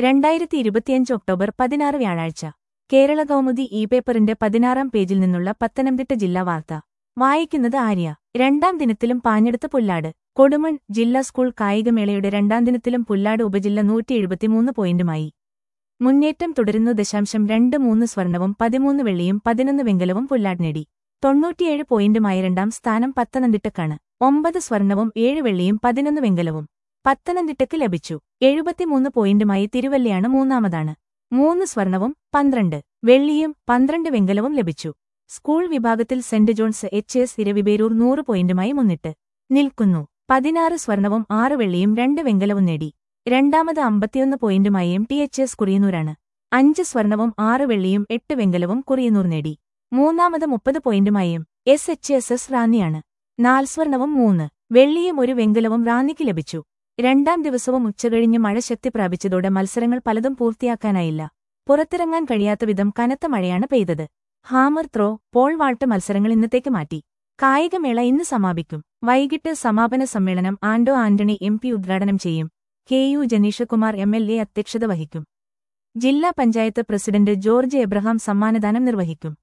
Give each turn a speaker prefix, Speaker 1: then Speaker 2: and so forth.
Speaker 1: രണ്ടായിരത്തി ഇരുപത്തിയഞ്ച് ഒക്ടോബർ പതിനാറ് വ്യാഴാഴ്ച കേരള കൗമുദി ഇ പേപ്പറിന്റെ പതിനാറാം പേജിൽ നിന്നുള്ള പത്തനംതിട്ട ജില്ലാ വാർത്ത വായിക്കുന്നത് ആര്യ രണ്ടാം ദിനത്തിലും പാഞ്ഞെടുത്ത് പുല്ലാട് കൊടുമൺ ജില്ലാ സ്കൂൾ കായികമേളയുടെ രണ്ടാം ദിനത്തിലും പുല്ലാട് ഉപജില്ല നൂറ്റി എഴുപത്തിമൂന്ന് പോയിന്റുമായി മുന്നേറ്റം തുടരുന്നു ദശാംശം രണ്ട് മൂന്ന് സ്വർണവും പതിമൂന്ന് വെള്ളിയും പതിനൊന്ന് വെങ്കലവും പുല്ലാട് നേടി തൊണ്ണൂറ്റിയേഴ് പോയിന്റുമായി രണ്ടാം സ്ഥാനം പത്തനംതിട്ടക്കാണ് ഒമ്പത് സ്വർണവും ഏഴ് വെള്ളിയും പതിനൊന്ന് വെങ്കലവും പത്തനംതിട്ടയ്ക്ക് ലഭിച്ചു എഴുപത്തിമൂന്ന് പോയിന്റുമായി തിരുവല്ലയാണ് മൂന്നാമതാണ് മൂന്ന് സ്വർണവും പന്ത്രണ്ട് വെള്ളിയും പന്ത്രണ്ട് വെങ്കലവും ലഭിച്ചു സ്കൂൾ വിഭാഗത്തിൽ saint John's H S Eraviperoor നൂറ് പോയിന്റുമായി മുന്നിട്ട് നിൽക്കുന്നു പതിനാറ് സ്വർണവും ആറ് വെള്ളിയും രണ്ട് വെങ്കലവും നേടി രണ്ടാമത് അമ്പത്തിയൊന്ന് പോയിന്റുമായി എം ടി എച്ച് എസ് കുറിയന്നൂരാണ് അഞ്ച് സ്വർണവും ആറ് വെള്ളിയും എട്ട് വെങ്കലവും കുറിയന്നൂർ നേടി മൂന്നാമത് മുപ്പത് പോയിന്റുമായും എസ് എച്ച് എസ് എസ് റാന്നിയാണ് നാല് സ്വർണവും മൂന്ന് വെള്ളിയും ഒരു വെങ്കലവും റാന്നിക്ക് ലഭിച്ചു രണ്ടാം ദിവസവും ഉച്ചകഴിഞ്ഞ് മഴ ശക്തി പ്രാപിച്ചതോടെ മത്സരങ്ങൾ പലതും പൂർത്തിയാക്കാനായില്ല പുറത്തിറങ്ങാൻ കഴിയാത്ത വിധം കനത്ത മഴയാണ് പെയ്തത് ഹാമർ ത്രോ പോൾ വാൾട്ട് മത്സരങ്ങൾ ഇന്നത്തേക്ക് മാറ്റി കായികമേള ഇന്ന് സമാപിക്കും വൈകിട്ട് സമാപന സമ്മേളനം ആൻഡോ ആന്റണി എം പി ഉദ്ഘാടനം ചെയ്യും K U Jenishkumar M L A അധ്യക്ഷത വഹിക്കും ജില്ലാ പഞ്ചായത്ത് പ്രസിഡന്റ് ജോർജ് എബ്രഹാം സമ്മാനദാനം നിർവഹിക്കും